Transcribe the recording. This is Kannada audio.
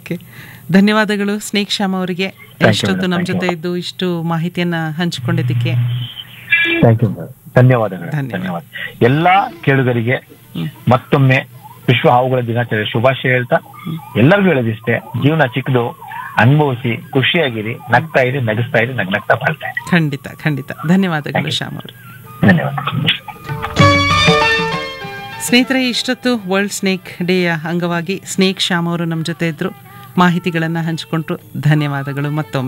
ಓಕೆ ಧನ್ಯವಾದಗಳು ಸ್ನೇಕ್ ಶ್ಯಾಮ್ ಅವರಿಗೆ you, ಇಷ್ಟೊತ್ತು madam. ನಮ್ಮ Thank ಜೊತೆ you. ಇದ್ದು ಇಷ್ಟು ಮಾಹಿತಿಯನ್ನ ಹಂಚಿಕೊಂಡಿದ್ದಕ್ಕೆ ಥ್ಯಾಂಕ್ ಯು ಧನ್ಯವಾದಗಳು ಧನ್ಯವಾದ. ಧನ್ಯವಾದ ಎಲ್ಲಾ ಕೇಳುಗರಿಗೆ ಹ್ಮ್. ಮತ್ತೊಮ್ಮೆ ವಿಶ್ವ ಹಾವುಗಳ ದಿನಾಚರಣೆ ಶುಭಾಶಯ ಹೇಳ್ತಾ ಎಲ್ಲರಿಗೂ ಹೇಳೋದಿಷ್ಟೇ ಜೀವನ ಚಿಕ್ಕದು ಅನುಭವಿಸಿ ಖುಷಿಯಾಗಿರಿ ನಗ್ತಾ ಇರಿ ನಗಿಸ್ತಾ ಇರಿ ನಗ್ ನಗ್ತಾ ಬಾಳ್ತಾ ಇರಿ ಖಂಡಿತ ಖಂಡಿತ ಧನ್ಯವಾದಗಳು ಶ್ಯಾಮ್ ಅವರು ಧನ್ಯವಾದ ಸ್ನೇಹಿತರೆ ಇಷ್ಟೊತ್ತು ವರ್ಲ್ಡ್ ಸ್ನೇಕ್ ಡೇಯ ಅಂಗವಾಗಿ ಸ್ನೇಕ್ ಶ್ಯಾಮ್ ಅವರು ನಮ್ಮ ಜೊತೆ ಇದ್ರು ಮಾಹಿತಿಗಳನ್ನು ಹಂಚಿಕೊಂಡ್ರು ಧನ್ಯವಾದಗಳು ಮತ್ತೊಮ್ಮೆ